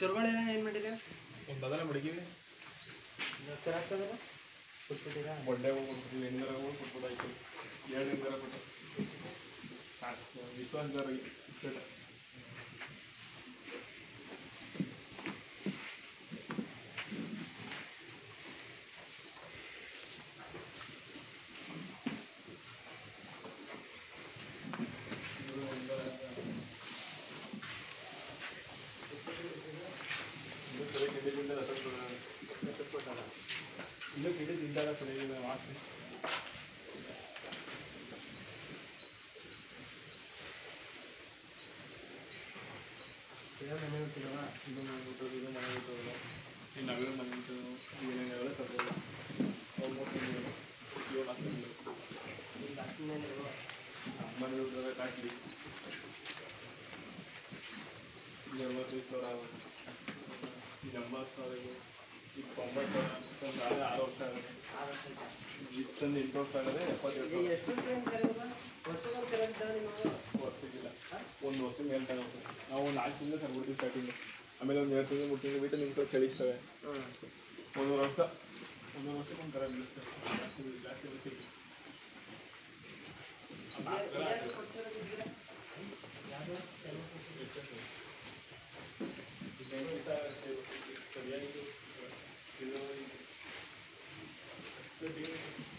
ಚೊರ್ಗಳೆಲ್ಲ ಏನು ಮಾಡಿದ್ರೆ ಒಂದು ಅದೆಲ್ಲ ಮಡಗಿವಿ ಆಗ್ತದಲ್ಲ ಕೊಟ್ಬಿಟ್ಟಿರಾ ಬೊಡ್ಡೆ ಕೊಟ್ಬಿಟ್ಟು ಹೆಂಗರ ಕೊಟ್ಬಿಟ್ಟಾಯ್ತು ಎರಡು ಹೆಂಗರ ಕೊಟ್ಟು ಸಾಕು ವಿಶ್ವಾಸದಾರ ಇಷ್ಟೇ ಇನ್ನು ಗಿಡ ತಿಂದಾಗ ಸರಿ ವಾಸನೆ ಮನೆ ಬಿಟ್ಟಿರವ ಇದು ಮನೆ ಬಿಟ್ಟು ಇದು ಮನೆ ಬಿಟ್ಟು ಈ ನಗರ ಮನೆ ಬಿಟ್ಟು ಏನೇನೆಲ್ಲ ತರ್ಬೋದು ಅವು ಮೂರು ತಿಂಗಳು ಏಳು ಹತ್ತು ತಿಂಗಳು ಈಗ ಹತ್ತು ಮೇಲೆ ಮನೆ ದುಡ್ಡು ಕಾಟ್ಲಿ ಇದು ಎಂಬತ್ತೈದು ಸಾವಿರ ಆಗುತ್ತೆ ಇದು ಎಂಬತ್ತು ಸಾವಿರ ಇದು ಇಪ್ಪತ್ತೊಂಬತ್ತು ಸಾವಿರ ಒಂದು ಆದ್ರೆ ಆರು ವರ್ಷ ಆಗುತ್ತೆ ಆರು ವರ್ಷ ಆಯ್ತಾ? ಇಷ್ಟೊಂದು ಎಂಟು ವರ್ಷ ಆಗದೆ ಎಪ್ಪತ್ತೇಳು ಇದು ಸಾವಿರ ಎಷ್ಟು ವರ್ಷ ಅಂತ ಕರೆಯೋದು? ವರ್ಷಕ್ಕೊಂದು ಕರೆಯೋದು ನೀವು ವರ್ಷಕ್ಕಿಲ್ಲ ಒಂದು ವರ್ಷ ಮೇಲೆ ತಗೋಬೇಕು ನಾವು ಒಂದು ನಾಲ್ಕು ತಿಂಗಳು ತಗೊಂಡ್ಬಿಡ್ತೀವಿ ಸ್ಟಾರ್ಟಿಂಗ್ ಆಮೇಲೆ ಒಂದು ಎರಡು ತಿಂಗಳು ಮೂರು ತಿಂಗಳು ಬಿಟ್ಟು ನಿಮ್ಗೆ ಚಳಿಸ್ತವೆ ಹ್ಞೂ ಒಂದೂವರೆ ವರ್ಷ ಒಂದೂವರೆ ವರ್ಷಕ್ಕೆ ಒಂದು ಕರ ಬೀಳಿಸ್ತವೆ ಜಾಸ್ತಿ ಬೀಳಿ- ಜಾಸ್ತಿ ಬೀಳ್ತೀವಿ ಆ ನಾಲ್ಕು ಕರ ಯಾರು ಹಾಕ್ಬೇಕು. ಕೊಡ್ತಿರೋದು ಗಿಡ? ಯಾರು? ಇನ್ನೇನು ದಿವಸ ಅಷ್ಟೇ ಸರಿಯಾಗಿ ಇದು- ಇದು-